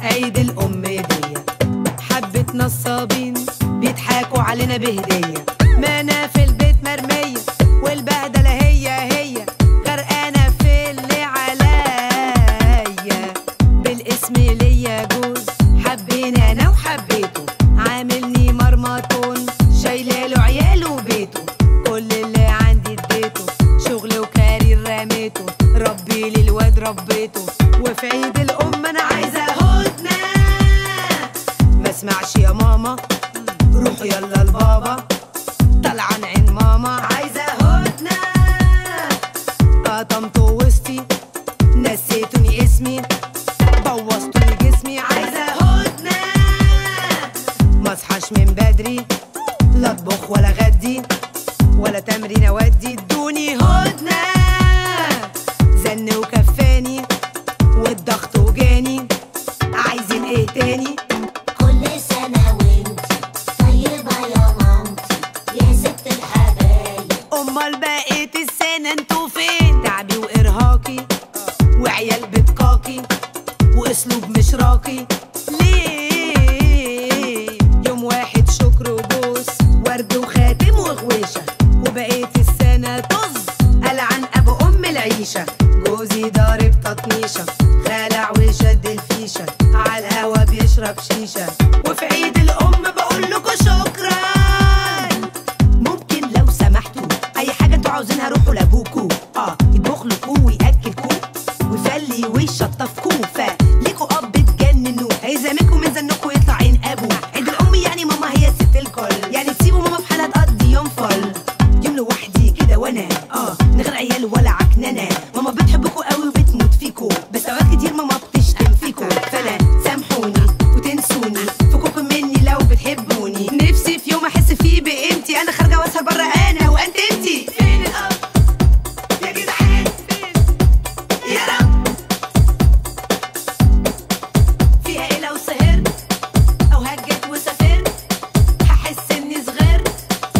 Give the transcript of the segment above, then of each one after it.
عيد الأم هدية حبة نصابين بيضحكوا علينا بهدية ما أنا في البيت مرمية والبهدلة هي هي غرقانة في اللي عليا بالاسم ليا جوز حبينا أنا وحبيته عاملني مرمطون شايله له عياله وبيته كل اللي عندي اديته شغل وكارير رميته ربي للواد ربيته وفي عيد الام انا عايزه هدنه ما اسمعش يا ماما روحوا يلا لبابا طلعان عين ماما عايزه هدنه قطمتوا وسطي نسيتوني اسمي بوظتوني جسمي عايزه هدنه ما اصحاش من بدري لا اطبخ ولا غدي ولا تمرين اودي ادوني هدنه زن وكفاني والضغط وجاني عايزين ايه تاني كل سنة وانتي طيبة يا مامتي يا ست الحبايب امال بقيت السنه انتوا فين تعبي وارهاقي وعيال بتقاقي واسلوب مش راقي ليه يوم واحد شكر وبوس ورد وخاتم وغويشه وبقيت السنه طز قلعان ابو ام العيشه جوزي ضارب تطنيشه خلع وشد الفيشه على الهوا بيشرب شيشه وفي عيد الام بقول لكم شكرا ممكن لو سمحتوا اي حاجه انتوا عاوزينها روحوا لابوكوا اه يطبخ لكوا وياكلكوا ويفلي ويشطفكوا فليكوا اب تجننوا هيزامكوا من زنكوا يطلع عين ابو عيد الام يعني ماما هي ست الكل يعني تسيبوا ماما في حالها تقضي يوم فل يوم لوحدي كده وانا اه من غير عيال ولا عكننه ماما بتحبكوا قوي وبتموت فيكوا بس اوقات كتير ماما بتشتم فيكوا فانا سامحوني وتنسوني فكوكوا مني لو بتحبوني نفسي في يوم احس فيه بقيمتي انا خارجه واسهر بره انا وانت انتي فين الاب يا جدعان فين يا رب فيها ايه لو سهرت او هجت وسافرت هحس اني صغرت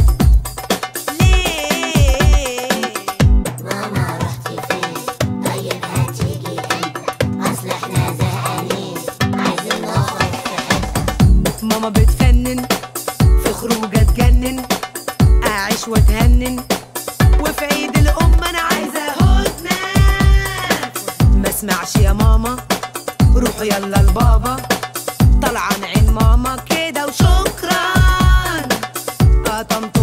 ليه ماما رحتي فين طيب هتيجي امتى اصل احنا زهقانين عايزين نخرج في حتة ماما بتفنن في خروجه تجنن اعيش واتهنن وفي عيد الام انا عايزه هدنه ما اسمعش يا ماما روحوا يلا لبابا طلعان عين ماما كده وشكرا قطمت